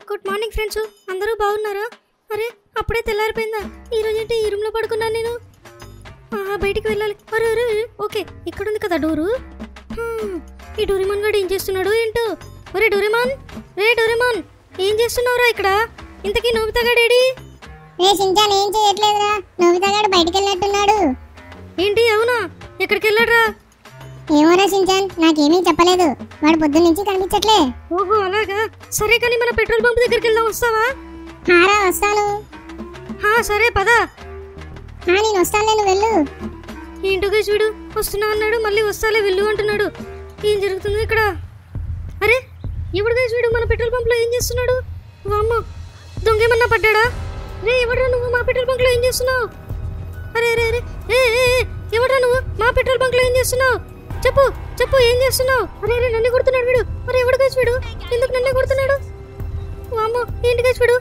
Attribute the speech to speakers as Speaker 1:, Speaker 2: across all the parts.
Speaker 1: Good morning friends అందరూ బాగున్నారా అరే అప్పుడే తెల్లారిపోయిందా ఈ రోజు ఏంటి ఈ రూమ్లో పడుకున్నాను నేను ఆ, బయటికి వెళ్ళాలి అరే అరే అరే, ఓకే ఇక్కడ ఉంది కదా డోరు హ్మ్, ఈ డోరేమాన్ గాడు ఏం చేస్తున్నాడు ఏంటో ఒరే డోరేమాన్ రే డోరేమాన్ ఏం చేస్తున్నావురా ఇక్కడ ఇంతకీ నోబితా గాడేడి
Speaker 2: రే సించాన్ ఏం చేయట్లేదురా నోబితా గాడు బయటికి వెళ్ళినట్టున్నాడు
Speaker 1: ఏంటి అవునా ఎక్కడికి వెళ్ళాడ్రా
Speaker 2: ఏమోరా సించాన్ నాకేమీ చెప్పలేదు వాడు పొద్దున్న నుంచి కనిపించట్లే
Speaker 1: ఓహో అలాగా సరే కానీ మన పెట్రోల్ పంప్ దగ్గరికి వెళ్దాం వస్తావా
Speaker 2: హారా వస్తాను
Speaker 1: హా సరే పదా
Speaker 2: హా నేను వస్తానులే నువ్వు వెళ్ళు
Speaker 1: ఏంటో గైస్ వీడు వస్తున్నా అన్నాడు మళ్ళీ వస్తాలే వెళ్ళు అంటున్నాడు ఏం జరుగుతుంది ఇక్కడ అరే ఎవడు గైస్ వీడు మన పెట్రోల్ పంప్లో ఏం చేస్తున్నాడు వామ్మ దొంగ ఏమన్నా పడ్డాడా రే ఎవడ్రా నువ్వు మా పెట్రోల్ బంక్లో ఏం చేస్తున్నావు అరే అరే అరే ఏ ఏ ఏ, ఎవడ్రా నువ్వు మా పెట్రోల్ బంక్లో ఏం చేస్తున్నావు చెప్పు చెప్పు ఏం చేస్తున్నావు అరే అరే నన్ను కొడుతున్నాడు వీడు అరే ఎవడు గైస్ వీడు ఎందుకు నన్నే కొడుతున్నాడు వామ్మో ఏంటి గైస్ వీడు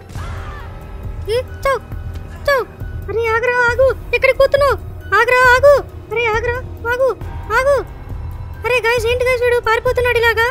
Speaker 1: ఏ, చావ్ చావ్ అరే ఆగరా ఆగు ఎక్కడికి పోతున్నావు ఆగరా ఆగు అరే ఆగరా ఆగు ఆగు అరే గాయస్ ఏంటి గాయస్ వీడు పారిపోతున్నాడు ఇలాగా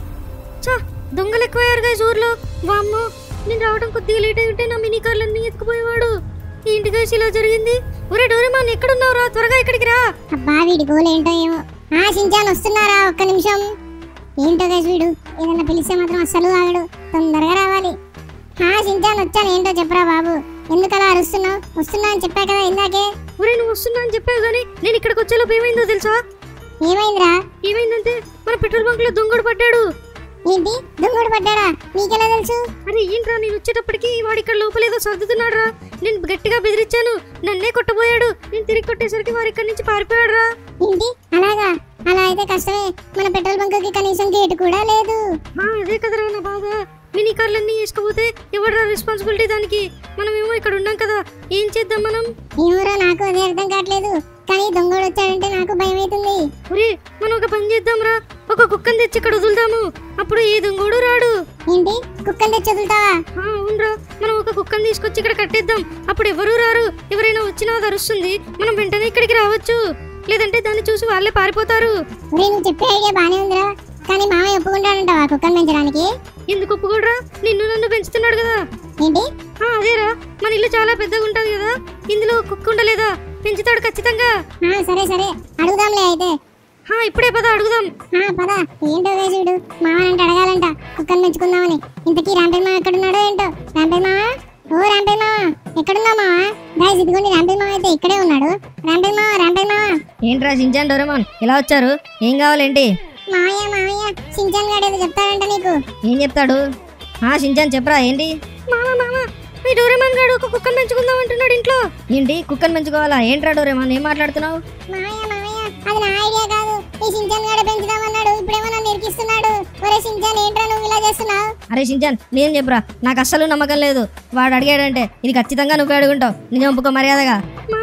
Speaker 1: చా దొంగలు ఎక్కువయ్యారు గాయస్ ఊర్లో వామ్మో నేను రావడం కొద్దిగా లేట్ అయి ఉంటే నా మినీ కార్లన్నీ ఎత్తుకుపోయేవాడు ఏంటి గాయస్ ఇలా జరిగింది ఒరే డోరేమాన్ ఎక్కడున్నావురా త్వరగా ఇక్కడికి రా
Speaker 2: అబ్బా వీడి గోల్ ఏంటో ఏమో ఆ సించాన్ వస్తున్నారా ఒక్క నిమిషం ఏంటో గైస్ వీడు ఏదన్నా పిలిస్తే మాత్రం అస్సలు ఆగడు తొందరగా రావాలి హా సించాన్ వచ్చాను ఏంటో చెప్పరా బాబు ఎందుకు అలా అరుస్తున్నావు వస్తున్నా అని చెప్పా కదా ఇందాకే
Speaker 1: ఒరే నువ్వు వస్తున్నా అని చెప్పావు కానీ నేను ఇక్కడికి వచ్చేలోపు ఏమైందో తెలుసా
Speaker 2: ఏమైందిరా
Speaker 1: ఏమైందంటే మన పెట్రోల్ బంక్ లో దొంగడు పడ్డాడు
Speaker 2: ఏంటి దొంగడు పడ్డాడా నీకెలా తెలుసు
Speaker 1: అరే ఏంట్రా నేను వచ్చేటప్పటికి వాడు ఇక్కడ లోపలేదో సర్దుతున్నాడు రా నేను గట్టిగా బెదిరించాను నన్నే కొట్టబోయాడు నేను తిరిగి కొట్టేసరికి వాడు ఇక్కడి నుంచి పారిపోయాడు రా
Speaker 2: ఏంటి అలాగా అలా అయితే కష్టమే మన పెట్రోల్ బంక్ కి కనీసం గేట్ కూడా లేదు
Speaker 1: అదే కదరా నా బాధ మినీ కార్లన్నీ వేసుకపోతే ఎవడరా రెస్పాన్సిబిలిటీ దానికి మనమేమో ఇక్కడ ఉన్నాం కదా ఏం చేద్దాం మనం
Speaker 2: ఏమోరా నాకు అదే అర్థం కావట్లేదు కానీ దొంగడు వచ్చాడంటే నాకు భయం అవుతుంది
Speaker 1: ఒరే మనం ఒక పని చేద్దాం రా ఒక కుక్కని తెచ్చి ఇక్కడ వదులుదాము అప్పుడు ఏ దొంగోడు రాడు
Speaker 2: ఏంటి కుక్కలు తెచ్చి వదులుతావా
Speaker 1: ఆ, అవునరా మనం ఒక కుక్కని తీసుకొచ్చి ఇక్కడ కట్టేద్దాం అప్పుడు ఎవరూ రారు ఎవరైనా వచ్చినా అది అరుస్తుంది మనం వెంటనే ఇక్కడికి రావచ్చు లేదంటే దాన్ని చూసి వాళ్ళే పారిపోతారు
Speaker 2: ఒరే నువ్వు చెప్పే ఐడియా బానే ఉందిరా కానీ మామయ్య ఒప్పుకుంటాడంటావా కుక్కను పెంచడానికి
Speaker 1: ఎందుకు ఒప్పుకోడ్రా నిన్ను నన్ను పెంచుతున్నాడు కదా
Speaker 2: ఏంటి
Speaker 1: ఆ, అదేరా మన ఇల్లు చాలా పెద్దగా ఉంటది కదా ఇందులో కుక్క ఉండలేదా పెంచుతాడు ఖచ్చితంగా
Speaker 2: ఆ, సరే సరే అడుగుదాంలే అయితే
Speaker 1: హా ఇప్పుడే పద అడుగుదాం
Speaker 2: ఆ, పద ఏంటో వేసుడు మామనంటే అడగాలంట కుక్కను పెంచుకుందామని ఇంతకీ రాంపేల్ మామ ఎక్కడున్నాడో ఏంటో రాంపేల్ మామ ఓ రాంపేల్ మామ ఎక్కడున్నావు మామ గాయస్ ఇదిగోండి రాంపేల్ మామ అయితే ఇక్కడే ఉన్నాడు రాంపేల్ మామ రాంపేల్ మామ
Speaker 1: ఏంట్రా షించాన్ డోరేమాన్ ఇలా వచ్చారు ఏం కావాలేంటి
Speaker 2: మామయ్య మామయ్య సించాన్ గాడు ఏదో చెప్తాడంట నీకు
Speaker 1: ఏం చెప్తాడు ఆ షించాన్ చెప్పరా ఏంటి మామ మామ మీ డోరేమాన్ గాడు ఒక కుక్కను పెంచుకుందాం అంటున్నాడు ఇంట్లో ఏంటి కుక్కను పెంచుకోవాలా ఏంట్రా డోరేమాన్ ఏం మాట్లాడుతున్నావు
Speaker 2: మామయ్య మామయ్య అది నా ఐడియా కాదు ఈ సించాన్ గాడు పెంచుదామన్నాడు ఇప్పుడేమో నన్ను ఇరికిస్తున్నాడు ఒరే సించాన్ ఏంట్రా నువ్వు ఇలా చేస్తున్నావు
Speaker 1: అరే షించాన్ నేను చెప్పురా నాకు అస్సలు నమ్మకం లేదు వాడు అడిగాడంటే ఇది ఖచ్చితంగా నువ్వే అడుగుంటావు నిజం ఒప్పుకో మర్యాదగా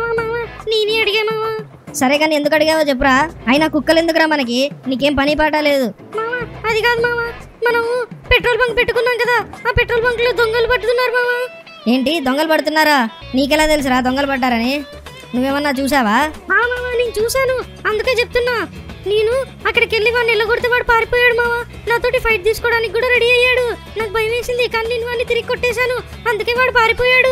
Speaker 1: నేనే అడిగా సరే కానీ ఎందుకు అడిగావో చెప్పురా అయినా కుక్కలు ఎందుకురా మనకి నీకేం పని పాట లేదు అది కాదు మామ మనం పెట్రోల్ బంక్ పెట్టుకున్నాం కదా ఆ పెట్రోల్ బంక్ లో దొంగలు పట్టుతున్నారు మామ ఏంటి దొంగలు పడుతున్నారా నీకెలా తెలుసురా దొంగలు పడ్డారని నువ్వేమన్నా చూసావా నేను చూశాను అందుకే చెప్తున్నా నేను అక్కడికి వెళ్ళి వాడిని ఎల్లగొడితే వాడు పారిపోయాడు మామ నాతోటి ఫైట్ తీసుకోవడానికి కూడా రెడీ అయ్యాడు నాకు భయం వేసింది కానీ నేను వాడిని తిరిగి కొట్టేశాను అందుకే వాడు పారిపోయాడు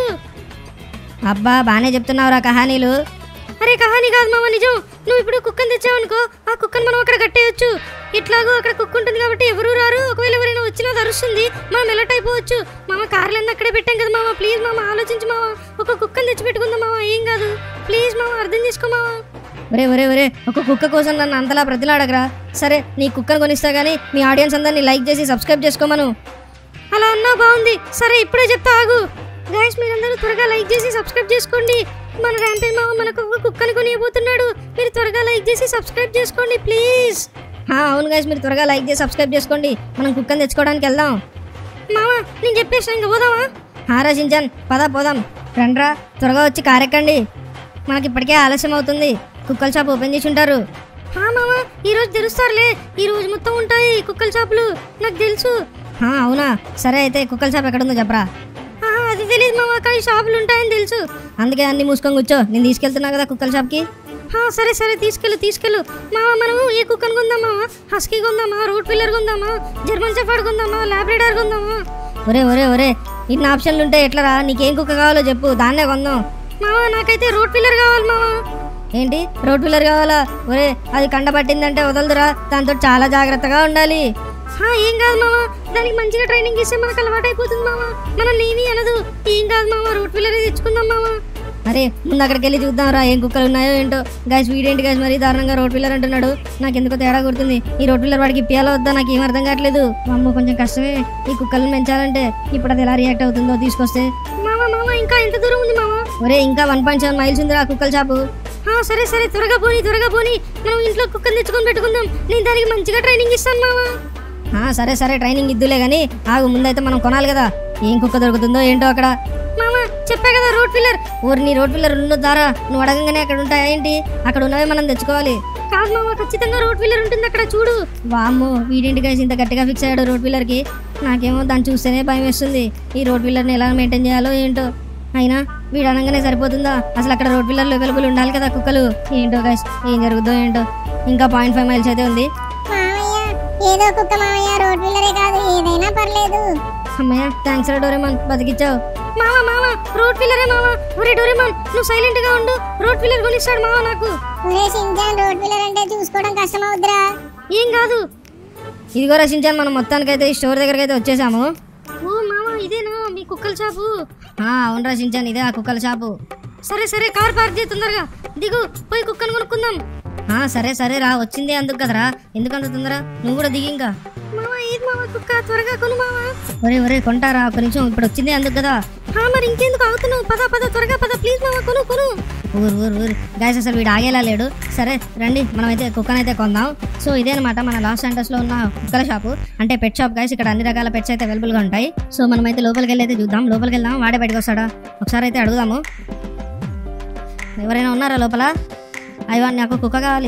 Speaker 1: అబ్బా బానే చెప్తున్నావురా కహానీలు అరే కహానీ కాదు మామ నిజం నువ్వు ఇప్పుడు కుక్కను తెచ్చావనుకో ఆ కుక్కను మనం అక్కడ కట్టేయొచ్చు ఇట్లాగో అక్కడ కుక్క ఉంటుంది కాబట్టి ఎవరు రారు ఒకవేళ ఎవరైనా వచ్చినా అది అరుస్తుంది మనం ఎలర్ట్ అయిపోవచ్చు మామ కార్లన్నీ అక్కడే పెట్టాం కదా మామ ప్లీజ్ మామ ఆలోచించు మామ ఒక కుక్కను తెచ్చి పెట్టుకుందాం మామ ఏం కాదు ప్లీజ్ మామ అర్థం చేసుకో మామ ఒరే ఒరే ఒరే ఒక కుక్క కోసం నన్ను అంతలా ప్రతిలాడకరా సరే నీ కుక్కను కొనిస్తా గానీ మీ ఆడియన్స్ అందరినీ లైక్ చేసి సబ్స్క్రైబ్ చేసుకోమను అలా అన్నా బాగుంది సరే ఇప్పుడే చెప్తా ఆగు గాయస్ మీరందరూ త్వరగా లైక్ చేసి సబ్స్క్రైబ్ చేసుకోండి మన ర్యాంపే మామ మనకు ఒక కుక్కని కొనియబోతున్నాడు మీరు త్వరగా లైక్ చేసి సబ్స్క్రైబ్ చేసుకోండి ప్లీజ్ అవును గాయస్ మీరు త్వరగా లైక్ చేసి సబ్స్క్రైబ్ చేసుకోండి మనం కుక్కని తెచ్చుకోవడానికి వెళ్దాం మామ నేను చెప్పేసిన ఇంకా పోదామా హారా సించాన్ పద పోదాం రండ్రా త్వరగా వచ్చి కారెక్కండి మనకి ఇప్పటికే ఆలస్యం అవుతుంది కుక్కల షాప్ ఓపెన్ చేసి ఉంటారు మామ ఈ రోజు తెరుస్తారులే ఈ రోజు మొత్తం ఉంటాయి కుక్కల షాపులు నాకు తెలుసు అవునా సరే అయితే కుక్కల షాప్ ఎక్కడుందో చెప్పరా అది తెలియదు మామ కానీ షాపులు ఉంటాయని తెలుసు అందుకే అన్ని మూసుకొని కూర్చో నేను తీసుకెళ్తున్నా కదా కుక్కల షాప్కి సరే సరే తీసుకెళ్ళు తీసుకెళ్ళు మామ మనము ఏ కుక్కను కొందామా హస్కీ కొందామా రోడ్ పిల్లర్ కొందామా జర్మన్ షెఫర్డ్ కొందామా లాబ్రేడార్ కొందామా ఒరే ఒరే ఒరే ఇన్ని ఆప్షన్లు ఉంటే ఎట్లరా నీకేం కుక్క కావాలో చెప్పు దాన్నే కొందాం మావా నాకైతే రోడ్ పిల్లర్ కావాలి మావా ఏంటి రోడ్ పిల్లర్ కావాలా ఒరే అది కండ పట్టిందంటే వదలదురా దాంతో చాలా జాగ్రత్తగా ఉండాలి ఏం కాదు మావా దానికి మంచిగా ట్రైనింగ్ ఇస్తే మనకు అలవాటు అయిపోతుంది మావా మనల్ని ఏమీ అనదు ఏం కాదు మావా రోడ్ పిల్లర్ తెచ్చుకుందాం మావా అరే ముందు అక్కడికి వెళ్ళి చూద్దాం రా ఏం కుక్కలు ఉన్నాయో ఏంటో గైస్ వీడేంటి గైస్ మరి దారుణంగా రోడ్ పిల్లర్ అంటున్నాడు నాకు ఎందుకో తేడా కొడుతుంది ఈ రోడ్ పిల్లర్ వాడికి ఇప్పియాలో వద్దా నాకు ఏం అర్థం కావట్లేదు అమ్మ కొంచెం కష్టమే ఈ కుక్కలను పెంచాలంటే ఇప్పుడు అది ఎలా రియాక్ట్ అవుతుందో తీసుకొస్తే మామ మామ ఇంకా ఎంత దూరం ఉంది మామ ఒరే ఇంకా వన్ పాయింట్ సెవెన్ మైల్స్ ఉందిరా కుక్కల షాపు సరే సరే త్వరగా పోని త్వరగా పోని మనం ఇంట్లో కుక్కలు తెచ్చుకొని పెట్టుకుందాం నేను దానికి మంచిగా ట్రైనింగ్ ఇస్తాను మామ ఆ, సరే సరే ట్రైనింగ్ ఇద్దులే గానీ ఆగు ముందైతే మనం కొనాలి కదా ఏం కుక్క దొరుకుతుందో ఏంటో అక్కడ మామ చెప్పా కదా రోడ్ పిల్లర్ ఊరి నీ రోడ్ పిల్లర్ ఉన్న దారా నువ్వు అడగంగానే అక్కడ ఉంటాయా ఏంటి అక్కడ ఉన్నవే మనం తెచ్చుకోవాలి కాదు మామ ఖచ్చితంగా రోడ్ పిల్లర్ ఉంటుంది అక్కడ చూడు వామ్మో వీడింటి గైస్ ఇంత గట్టిగా ఫిక్స్ అయ్యాడు రోడ్ పిల్లర్ కి నాకేమో దాన్ని చూస్తేనే భయం వేస్తుంది ఈ రోడ్ పిల్లర్ని ఎలా మెయింటైన్ చేయాలో ఏంటో అయినా వీడు అనగానే సరిపోతుందా అసలు అక్కడ రోడ్ పిల్లర్లు అవైలబుల్ ఉండాలి కదా కుక్కలు ఏంటో గైస్ ఏం జరుగుతుందో ఏంటో ఇంకా పాయింట్ ఫైవ్ మైల్స్ అయితే ఉంది
Speaker 2: మామయ్య ఏదో కుక్క మామయ్య రోడ్ పిల్లరే కాదు ఏదైనా పర్లేదు
Speaker 1: అమ్మయ్య థ్యాంక్స్ రా డోరేమాన్ బతికిచ్చావు మామ మామ రోడ్ పిల్లరే మామ ఒరే డోరేమాన్ నువ్వు సైలెంట్ గా ఉండు రోడ్ పిల్లర్ కొనిస్తాడు మామ నాకు
Speaker 2: ఒరే షించాన్ రోడ్ పిల్లర్ అంటే చూసుకోవడం కష్టం అవుద్దిరా
Speaker 1: ఏం కాదు ఇదిగో రచించాను మనం మొత్తానికైతే ఈ స్టోర్ దగ్గరికి అయితే వచ్చేసాము ఓ మామ ఇదేనా మీ కుక్కల షాపు అవును రచించాను ఇదే ఆ కుక్కల షాపు సరే సరే కార్ పార్క్ చేయి తొందరగా దిగు పోయి కుక్కను కొనుక్కుందాం ఆ, సరే సరే రా వచ్చింది అందుకు కదరా ఎందుకంత తొందర నువ్వు కూడా దిగి ఇంకా కుక్క త్వరగా కొను మామ ఒరే ఒరే కొంటారా ఒక నిమిషం ఇప్పుడు వచ్చింది అందుకు కదా మరి ఇంకెందుకు ఆగుతున్నావు పద పద త్వరగా పద ప్లీజ్ మామ కొను కొను ఊరు ఊరు ఊరు గాయస్ అసలు వీడు ఆగేలా లేడు సరే రండి మనమైతే కుక్కనైతే కొందాం సో ఇదే అనమాట మన లాస్ సెంటర్స్ లో ఉన్న కుక్కల షాపు అంటే పెట్ షాప్ గైస్ ఇక్కడ అన్ని రకాల పెట్స్ అయితే అవైలబుల్ గా ఉంటాయి సో మనమైతే లోపలికి వెళ్ళి అయితే చూద్దాం లోపలికి వెళ్దాం వాడే బయటకు వస్తాడా ఒకసారి అయితే అడుగుదాము ఎవరైనా ఉన్నారా లోపల అయ్యో నాకు కుక్క కావాలి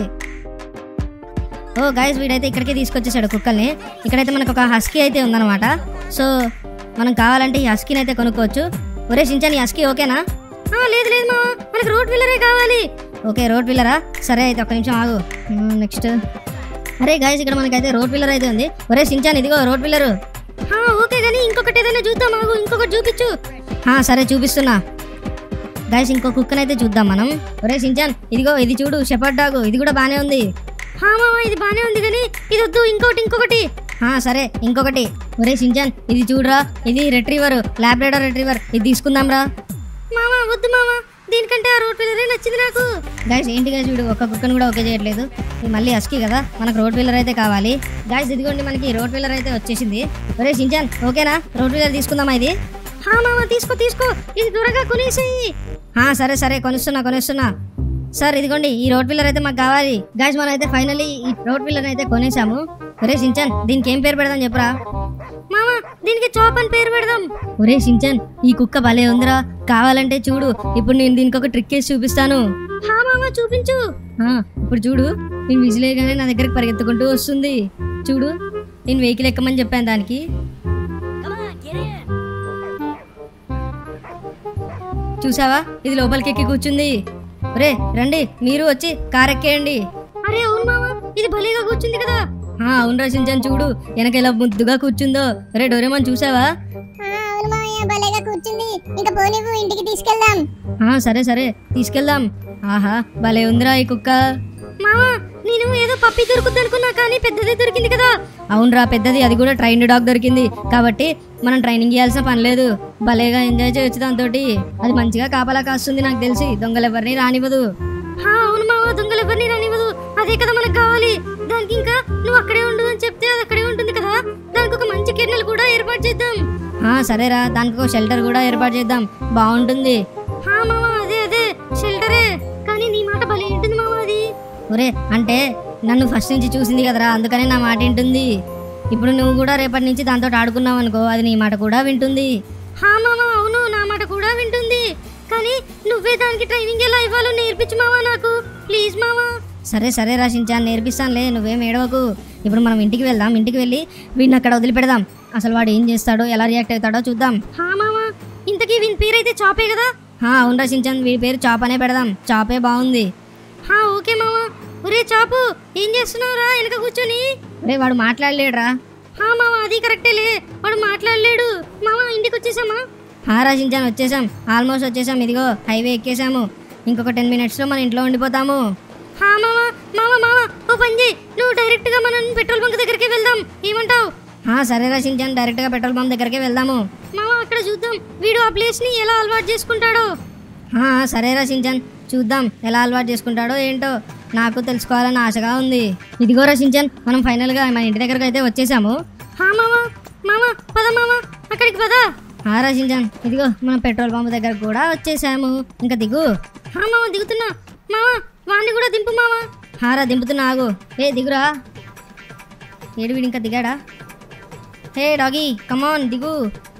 Speaker 1: ఓ గైస్ వీడైతే ఇక్కడికే తీసుకొచ్చేసాడు కుక్కల్ని ఇక్కడైతే మనకు ఒక హస్కీ అయితే ఉందన్నమాట సో మనం కావాలంటే ఈ హస్కీని అయితే కొనుక్కోవచ్చు ఒరే షించాన్ ఈ హస్కీ ఓకేనా లేదు లేదు మా మనకి రోడ్ వీలరే కావాలి ఓకే రోడ్ వీలరా సరే అయితే ఒక నిమిషం ఆగు నెక్స్ట్ అరే గైస్ ఇక్కడ మనకైతే రోడ్ వీలర్ అయితే ఉంది ఒరే షించాన్ ఇదిగో రోడ్ వీలరు ఓకే కానీ ఇంకొకటి ఏదైనా చూద్దాం ఆగు ఇంకొకటి చూపించు సరే చూపిస్తున్నా గైస్ ఇంకో కుక్కనైతే అయితే చూద్దాం మనం ఒరే షించాన్ ఇదిగో ఇది చూడు షెపర్డ్ డాగ్ ఇది కూడా బానే ఉంది ఇది బానే ఉంది కానీ ఇది వద్దు ఇంకొకటి ఇంకొకటి సరే ఇంకొకటి ఒరే షించాన్ ఇది చూడరా ఇది రెట్రీవర్ లాబ్రేడర్ రెట్రీవర్ ఇది తీసుకుందాం రా మామా వద్దు మామా దీనికంటే ఆ రోడ్ పిల్లరే నచ్చింది నాకు గైస్ ఏంటి గైస్ వీడు ఒక్క కుక్కను కూడా ఓకే చేయట్లేదు ఇది మళ్ళీ అస్కి కదా మనకు రోడ్ వీలర్ అయితే కావాలి గైస్ ఇదిగోండి మనకి రోడ్ వీలర్ అయితే వచ్చేసింది ఒరే షించాన్ ఓకేనా రోడ్ వీలర్ తీసుకుందామా ఇది హా మామ తీసుకో తీసుకో ఇది త్వరగా కొనేసేయి హా సరే సరే కొనిస్తున్నా కొనిస్తున్నా సార్ ఇదిగోండి ఈ రోడ్ పిల్లర్ అయితే మాకు కావాలి గాయస్ మనం అయితే ఫైనల్లీ ఈ రోడ్ పిల్లర్ అయితే కొనేసాము ఒరే సించన్ దీనికి ఏం పేరు పెడదాం చెప్పురా మామ దీనికి చాప్ అని పేరు పెడదాం ఒరే సించన్ ఈ కుక్క భలే ఉందిరా కావాలంటే చూడు ఇప్పుడు నేను దీనికి ఒక ట్రిక్ వేసి చూపిస్తాను హా మామ చూపించు ఆ, ఇప్పుడు చూడు నేను విజిలేగానే నా దగ్గరికి పరిగెత్తుకుంటూ వస్తుంది చూడు నేను వెహికల్ ఎక్కమని చెప్పాను దానికి చూసావా ఇది లోపలికి ఎక్కి కూర్చుంది రే రండి మీరు వచ్చి కార్ ఎక్కేయండి అరే అవును మామా ఇది భలేగా కూర్చుంది కదా అవును రచించాను చూడు వెనక ఎలా ముద్దుగా కూర్చుందో రే డోరేమాన్ చూసావా
Speaker 2: ఆ, అవును మామయ్య భలేగా కూర్చుంది ఇంకా పోనివ్వు ఇంటికి తీసుకెళ్దాం
Speaker 1: ఆ, సరే సరే తీసుకెళ్దాం ఆహా భలే ఉందిరా ఈ కుక్క మామా నేను ఏదో పప్పి దొరుకుద్ది అనుకున్నా కానీ పెద్దది దొరికింది కదా అవునరా పెద్దది అది కూడా ట్రైన్డ్ డాగ్ దొరికింది కాబట్టి మనం ట్రైనింగ్ చేయాల్సిన పని లేదు భలేగా ఎంజాయ్ చేయొచ్చు దాంతో అది మంచిగా కాపలా కాస్తుంది నాకు తెలిసి దొంగలెవరిని రానివ్వదు అవును మామ దొంగలెవరిని రానివ్వదు అదే కదా మనకు కావాలి దానికి ఇంకా నువ్వు అక్కడే ఉండు అని చెప్తే అది అక్కడే ఉంటుంది కదా దానికి ఒక మంచి కిరణాలు కూడా ఏర్పాటు చేద్దాం సరేరా దానికి ఒక షెల్టర్ కూడా ఏర్పాటు చేద్దాం బాగుంటుంది అదే అదే షెల్టరే కానీ నీ మాట భలే ఉంటుంది మామ అది ఒరే అంటే నన్ను ఫస్ట్ నుంచి చూసింది కదరా అందుకనే నా మాట వింటుంది ఇప్పుడు నువ్వు కూడా రేపటి నుంచి దాంతో ఆడుకున్నావు అనుకో అది నీ మాట కూడా వింటుంది హా మామ అవును నా మాట కూడా వింటుంది కానీ నువ్వే దానికి ట్రైనింగ్ ఎలా ఇవ్వాలో నేర్పించు మావా నాకు ప్లీజ్ మావా సరే సరే రాశించాను నేర్పిస్తానులే నువ్వేం ఏడవకు ఇప్పుడు మనం ఇంటికి వెళ్దాం ఇంటికి వెళ్ళి వీడిని అక్కడ వదిలిపెడదాం అసలు వాడు ఏం చేస్తాడో ఎలా రియాక్ట్ అవుతాడో చూద్దాం హా మామా ఇంతకీ వీని పేరైతే చాపే కదా హా అవును రాశించాను వీడి పేరు చాప్ అనే పెడదాం చాపే బాగుంది హా ఓకే మామా ఒరే చాపు ఏం చేస్తున్నావురా వెనక కూర్చొని ఒరే వాడు మాట్లాడలేడురా హా మామా అది కరెక్టేలే వాడు మాట్లాడలేడు మామ ఇంటికి వచ్చేసామా హారా సించాన్ వచ్చేసాం ఆల్మోస్ట్ వచ్చేసాం ఇదిగో హైవే ఎక్కేసాము ఇంకొక టెన్ మినిట్స్లో మన ఇంట్లో ఉండిపోతాము హా మామ మామ మామ ఓ పని చేయి నువ్వు డైరెక్ట్గా మనం పెట్రోల్ బంక్ దగ్గరికి వెళ్దాం ఏమంటావు సరే సించాన్ డైరెక్ట్గా పెట్రోల్ బంక్ దగ్గరికి వెళ్దాము మామ అక్కడ చూద్దాం వీడు ఆ ప్లేస్ని ఎలా అలవాటు చేసుకుంటాడో సరే సించాన్ చూద్దాం ఎలా అలవాటు చేసుకుంటాడో ఏంటో నాకు తెలుసుకోవాలని ఆశగా ఉంది ఇదిగో సించాన్ మనం ఫైనల్గా మన ఇంటి దగ్గరకు అయితే వచ్చేసాము హా మామ మామ పద మామ అక్కడికి పద హా సించాన్ ఇదిగో మనం పెట్రోల్ పంప్ దగ్గర కూడా వచ్చేసాము ఇంకా దిగు హా మామ దిగుతున్నా మామ వాడిని కూడా దింపు మామ హారా దింపుతున్నా ఆగు ఏ దిగురా ఏడు వీడు ఇంకా దిగాడా హే డాగీ కమాన్ దిగు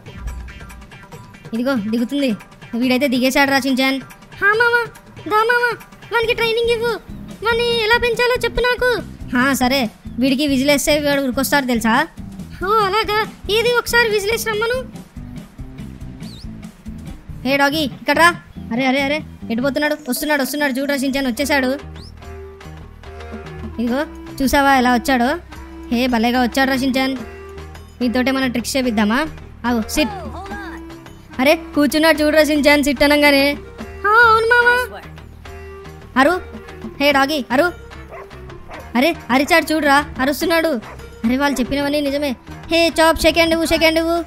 Speaker 1: ఇదిగో దిగుతుంది వీడైతే దిగేశాడు రాసించాన్ హా మామా దా మామా వానికి ట్రైనింగ్ ఇవ్వు వాడిని ఎలా పెంచాలో చెప్పు నాకు హా సరే వీడికి విజిలేస్తే వీడు ఉరికొస్తాడు తెలుసా ఓ అలాగా ఏది ఒకసారి విజిలేసి రమ్మను హే డాగీ ఇక్కడ రా అరే అరే అరే ఎడిపోతున్నాడు వస్తున్నాడు వస్తున్నాడు చూడు రసించాను వచ్చేసాడు ఇదిగో చూసావా ఎలా వచ్చాడో హే భలేగా వచ్చాడు రసించాన్ నీతోటే మనం ట్రిక్స్ చేపిద్దామా అవు సిట్ అరే కూర్చున్నాడు చూడు రసించాన్ సిట్ అనగానే "ఆ, అవును మామా అరు హే డాగీ అరు అరే అరిచాడు చూడురా అరుస్తున్నాడు అరే వాళ్ళు చెప్పినవన్నీ నిజమే హే చాప్ సెకండ్ ఇవ్వు సెకండ్ ఇవ్వు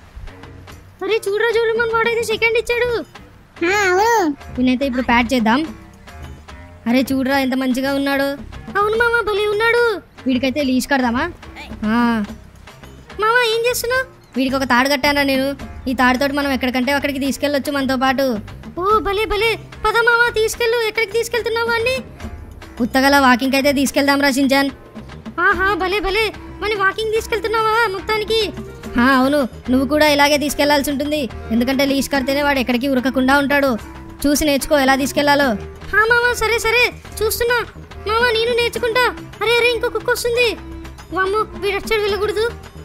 Speaker 1: అరే చూడరా చూడు మన వాడైతే సెకండ్ ఇచ్చాడు
Speaker 2: ఆ, అవును
Speaker 1: నేనైతే ఇప్పుడు ప్యాడ్ చేద్దాం అరే చూడరా ఎంత మంచిగా ఉన్నాడు అవును మామ భలే ఉన్నాడు వీడికైతే లీజ్ కడదామా ఆ. మామ ఏం చేస్తున్నావు వీడికి ఒక తాడు కట్టానా నేను ఈ తాడుతోటి మనం ఎక్కడికంటే అక్కడికి తీసుకెళ్ళొచ్చు మనతో పాటు ఓ భలే భలే పద మామ తీసుకెళ్ళు ఎక్కడికి తీసుకెళ్తున్నావు అండి ఉత్తగల వాకింగ్ అయితే తీసుకెళ్దాం రా సించాన్ ఆహా భలే భలే మన వాకింగ్ తీసుకెళ్తున్నావా మొత్తానికి హా, అవును నువ్వు కూడా ఇలాగే తీసుకెళ్లాల్సి ఉంటుంది ఎందుకంటే లీజ్ కడితేనే వాడు ఎక్కడికి ఉరకకుండా ఉంటాడు చూసి నేర్చుకో ఎలా తీసుకెళ్లాలో హా మామా సరే సరే చూస్తున్నా మామా నేను నేర్చుకుంటా అరే అరే ఇంకో కుక్క వస్తుంది వామ్మో వీడు అచ్చాడు వెళ్ళకూడదు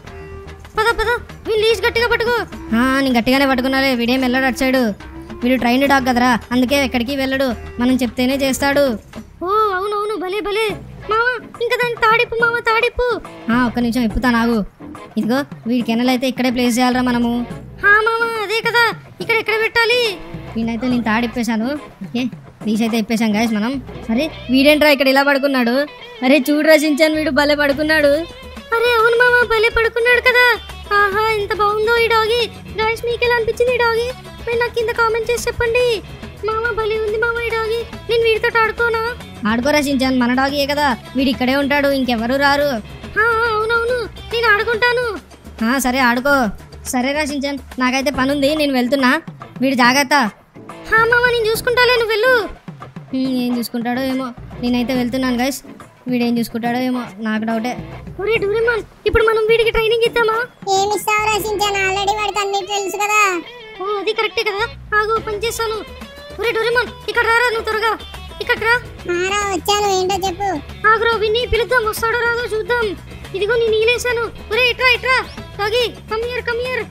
Speaker 1: పద పద వీళ్ళు లీజ్ గట్టిగా పట్టుకో నేను గట్టిగానే పట్టుకున్నాలే వీడేం వెళ్ళాడు అటు సైడు వీడు ట్రైన్ డాగ్ కదరా అందుకే ఎక్కడికి వెళ్ళడు మనం చెప్తేనే చేస్తాడు ఓ అవునవును భలే భలే మామ ఇంకా దాన్ని తాడిప్పు మామ తాడిప్పు ఆ, ఒక్క నిమిషం ఇప్పుతా నాగు ఇదిగో వీడి కెనల్ అయితే ఇక్కడే ప్లేస్ చేయాలరా మనము హా మామ అదే కదా ఇక్కడ ఎక్కడ పెట్టాలి వీడైతే నేను తాడిప్పేశాను ఓకే తీసి అయితే ఇప్పేశాం గాయస్ మనం అరే వీడేంట్రా ఇక్కడ ఇలా పడుకున్నాడు అరే చూడు రచించాను వీడు భలే పడుకున్నాడు అరే అవును మామ భలే పడుకున్నాడు కదా ఆహా ఎంత బాగుందో ఈ డాగి గాయస్ మీకు ఎలా అనిపించింది ఈ డాగి మీరు నాకు కింద కామెంట్ చేసి చెప్పండి మామ భలే ఉంది మామ ఈ డాగి నేను వీడితో ఆడుకోనా ఆడుకోరా సించాన్ మన డాగియే కదా వీడు ఇక్కడే ఉంటాడు ఇంకెవరు రారు అవునవును నేను ఆడుకుంటాను ఆ, సరే ఆడుకో సరేరా సించాన్ నాకైతే పని ఉంది నేను వెళ్తున్నా వీడు జాగ్రత్త మామ నేను చూసుకుంటాలే నువ్వు వెళ్ళు హ్మ్, ఏం చూసుకుంటాడో ఏమో నేనైతే వెళ్తున్నాను గైస్ వీడు ఏం చూసుకుంటాడో ఏమో నాకు డౌటే ఒరే డూరేమాన్ ఇప్పుడు మనం వీడికి ట్రైనింగ్ ఇద్దామా
Speaker 2: ఏమి ఇస్తావు రాసించాను ఆల్రెడీ వాడికి అన్ని తెలుసు కదా
Speaker 1: ఓ అది కరెక్టే కదా ఆగు పని చేస్తాను ఒరే డోరేమాన్ ఇక్కడ రారా నువ్వు త్వరగా ఇక్కడ రా
Speaker 2: ఆరా వచ్చాను ఏంటో చెప్పు
Speaker 1: ఆగురా విన్ని పిలుద్దాం వస్తాడో రాదో చూద్దాం ఇదిగో నేను ఈలేసాను ఒరే ఇట్రా ఇట్రా తాగి కమియర్ కమియర్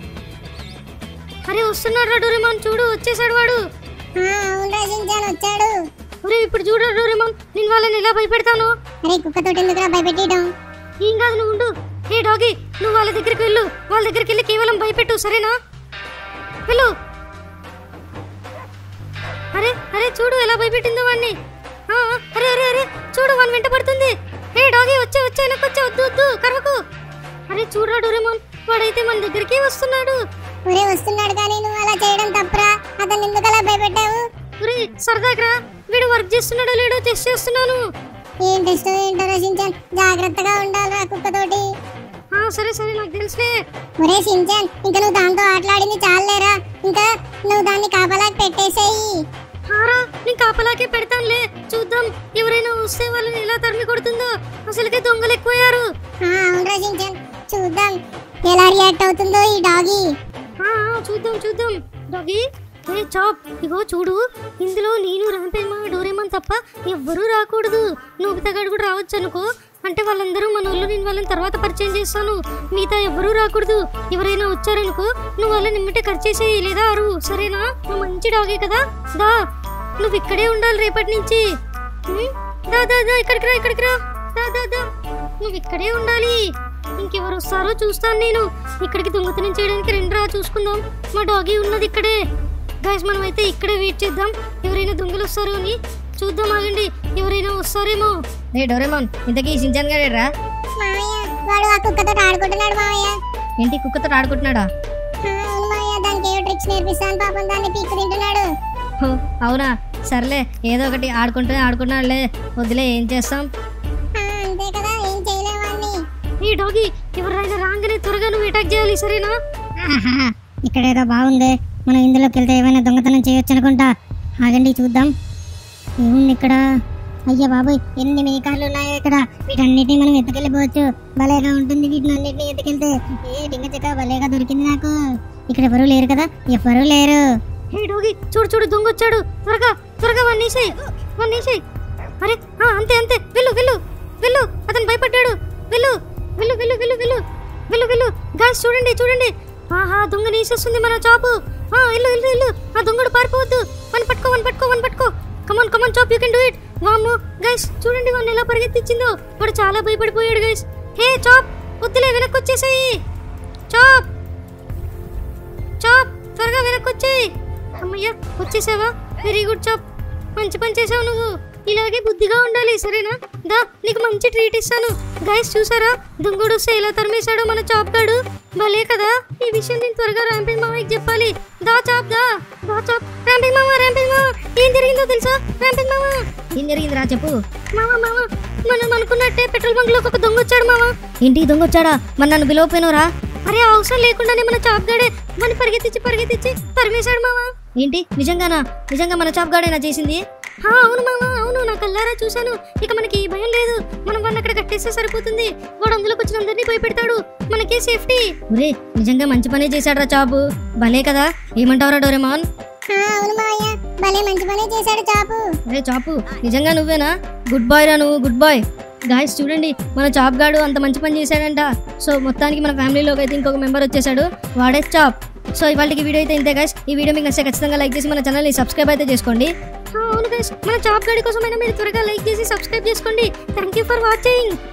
Speaker 1: అరే వస్తున్నాడు రా డోరేమాన్ చూడు వచ్చేసాడు వాడు
Speaker 2: ఆ, అవును రాసించాను వచ్చాడు
Speaker 1: ఒరే ఇప్పుడు చూడు డోరేమాన్ నేను వాళ్ళని ఎలా భయపెడతాను
Speaker 2: అరే కుక్కతోటి ఎందుకురా భయపెట్టడం
Speaker 1: ఏం కాదు నువ్వు ఉండు హే డాగి నువ్వు వాళ్ళ దగ్గరికి వెళ్ళు వాళ్ళ దగ్గరికి వెళ్ళి కేవలం భయపెట్టు సరేనా వెళ్ళు అరే అరే చూడు ఎలా భయపెట్టిందో వాడిని ఆ, ఆ, అరే అరే అరే చూడు వాడిని వెంట పడుతుంది హే డాగి వచ్చే వచ్చే వెనక్కి వచ్చే వద్దు వద్దు కరవకు అరే చూడరా డోరేమోన్ వాడైతే మన దగ్గరికి వస్తున్నాడు
Speaker 2: ఒరే వస్తున్నాడు కానీ నువ్వు అలా చేయడం తప్పురా అతను ఎందుకు అలా భయపెట్టావు
Speaker 1: ఒరే సరదాగా వీడు వర్క్ చేస్తున్నాడో లేడో టెస్ట్ చేస్తున్నాను
Speaker 2: ఏం టెస్ట్ ఏంటో రచించాన్ జాగ్రత్తగా ఉండాలిరా కుక్కతోటి
Speaker 1: ఆ, సరే సరే నాకు తెలుసులే
Speaker 2: ఒరే సించాన్ ఇంకా నువ్వు దాంతో ఆటలాడింది చాలేరా ఇంకా నువ్వు దాన్ని కాపలాకి పెట్టేసేయి
Speaker 1: హారా నేను కాపలాకే పెడతానులే చూద్దాం ఎవరైనా వస్తే వాళ్ళని ఎలా తరిమి కొడుతుందో అసలుకే దొంగలు ఎక్కువయ్యారు
Speaker 2: ఆ, అవును రచించాన్ చూద్దాం ఎలా రియాక్ట్ అవుతుందో ఈ డాగి
Speaker 1: ఆ, ఆ, చూద్దాం చూద్దాం డాగి ఏ చాప్ ఇగో చూడు ఇందులో నేను రాంపేమా డోరేమాన్ తప్ప ఎవ్వరూ రాకూడదు నోబితగాడు కూడా రావచ్చు అనుకో అంటే వాళ్ళందరూ మన ఊళ్ళో నేను వాళ్ళని తర్వాత పరిచయం చేస్తాను మిగతా ఎవ్వరూ రాకూడదు ఎవరైనా వచ్చారనుకో నువ్వు వాళ్ళని నిమ్మటే ఖర్చేసేయి లేదా అరు సరేనా నువ్వు మంచి డాగే కదా దా నువ్వు ఇక్కడే ఉండాలి రేపటి నుంచి ఉం? దా దా దా ఇక్కడికి రా ఇక్కడికి రా దా దా దా నువ్వు ఇక్కడే ఉండాలి ఇంకెవరు వస్తారో చూస్తాను నేను ఇక్కడికి దొంగతనం చేయడానికి రెండు రా చూసుకుందాం మా డాగీ ఉన్నది ఇక్కడే గాయస్ మనం అయితే ఇక్కడే వెయిట్ చేద్దాం ఎవరైనా దొంగలు వస్తారో అని చూద్దాం ఆగండి ఎవరైనా వస్తారేమో రే డోరేమోన్ ఇంతకీ షించాన్ గారేరా
Speaker 2: మామయ్య వాడు ఆ కుక్కతో ఆడుకుంటున్నాడు మామయ్య
Speaker 1: ఏంటి కుక్కతో ఆడుకుంటున్నాడా
Speaker 2: ఆ, అవును మామయ్య దానికి ఏవో ట్రిక్స్ నేర్పిస్తాను పాపం దాన్ని పీక్కు తింటున్నాడు
Speaker 1: హో, అవునా సర్లే ఏదో ఒకటి ఆడుకుంటూనే ఆడుకున్నాడులే వదిలే ఏం చేస్తాం
Speaker 2: ఆ, అంతే కదా ఏం చేయలేం వాడిని
Speaker 1: ఈ డాగి ఎవరైనా రాగానే త్వరగా నువ్వు అటాక్ చేయాలి సరేనా
Speaker 2: ఇక్కడ ఏదో బాగుంది మనం ఇందులోకి వెళ్తే ఏమైనా దొంగతనం చేయొచ్చు అనుకుంటా ఆగండి చూద్దాం ఏముంది ఇక్కడ అయ్యా బాబోయ్ ఎన్ని మేకాలు ఉన్నాయో ఇక్కడ వీటన్నిటిని మనం ఎత్తుకెళ్ళిపోవచ్చు భలేగా ఉంటుంది వీటిని అన్నిటిని ఎత్తుకెళ్తే ఏ డింగ చెక్క భలేగా దొరికింది నాకు ఇక్కడ ఎవరు లేరు కదా ఎవరు లేరు
Speaker 1: హే డోగి చూడు చూడు దొంగ వచ్చాడు త్వరగా త్వరగా వన్ వేసేయ్ వన్ వేసేయ్ అరే ఆ, అంతే అంతే వెళ్ళు వెళ్ళు వెళ్ళు అతను భయపడ్డాడు వెళ్ళు వెళ్ళు వెళ్ళు వెళ్ళు వెళ్ళు వెళ్ళు వెళ్ళు గాయస్ చూడండి చూడండి ఆహా దొంగ నీసేస్తుంది మన చాపు ఆ వెళ్ళు వెళ్ళు వెళ్ళు ఆ దొంగడు పారిపోవద్దు వన్ పట్టుకో వన్ పట్టుకో వన్ పట్టుకో come on come on champ you can do it వామ్మో గైస్ చూడండి వాడిని ఎలా పరిగెత్తించిందో వాడు చాలా భయపడిపోయాడు గైస్ హే చాప్ వద్దులే వెనక్కి వచ్చేసేయి చాప్ చాప్ త్వరగా వెనక్కి వచ్చేయి అమ్మయ్య వచ్చేసావా వెరీ గుడ్ చాప్ మంచి పని చేసావు నువ్వు ఇలాగే బుద్ధిగా ఉండాలి సరేనా దా నీకు మంచి ట్రీట్ ఇస్తాను గైస్ చూసారా దొంగడు వస్తే ఎలా తరిమేశాడో మన చాప్ గాడు భలే కదా ఈ విషయం నేను త్వరగా ర్యాంపింగ్ మామయ్యకి చెప్పాలి దా చాప్ దా దా చాప్ ర్యాంపింగ్ మామ ర్యాంపింగ్ మామ ఏం జరిగిందో తెలుసా ర్యాంపింగ్ మామ ఏం జరిగిందిరా చెప్పు మామ మామ మనం అనుకున్నట్టే పెట్రోల్ బంక్ లోకి ఒక దొంగ వచ్చాడు మామ ఏంటి దొంగ వచ్చాడా మరి నన్ను పిలవపోయినరా అరే అవసరం లేకుండానే మన చాప్ గాడే మన పరిగెత్తించి పరిగెత్తించి తరిమేశాడు మామ ఏంటి నిజంగానా నిజంగా మన చాప్ గాడేనా చేసింది హా, అవును మామ అవును నా కల్లారా చూశాను ఇక మనకి ఈ భయం లేదు మనం వాడిని అక్కడ కట్టేస్తే సరిపోతుంది వాడు అందులోకి వచ్చిన అందరినీ భయపెడతాడు మనకి సేఫ్టీ ఒరే నిజంగా మంచి పనే చేశాడ్రా చాపు భలే కదా ఏమంటావురా డోరేమాన్
Speaker 2: ఆ, అవును మావయ్య భలే మంచి పనే చేశాడు చాపు
Speaker 1: అరే చాపు నిజంగా నువ్వేనా గుడ్ బాయ్ రా నువ్వు గుడ్ బాయ్ గాయస్ చూడండి మన చాప్ గాడు అంత మంచి పని చేశాడంట సో మొత్తానికి మన ఫ్యామిలీలోకి అయితే ఇంకొక మెంబర్ వచ్చేసాడు వాడే చాప్ సో ఇవాళకి వీడియో అయితే ఇంతే గైస్ ఈ వీడియో మీకు నచ్చితే ఖచ్చితంగా లైక్ చేసి మన ఛానల్ని సబ్స్క్రైబ్ అయితే చేసుకోండి అవును గైస్ మన చాప్ గాడి కోసమైనా మీరు త్వరగా లైక్ చేసి సబ్స్క్రైబ్ చేసుకోండి థ్యాంక్ యూ ఫర్ వాచింగ్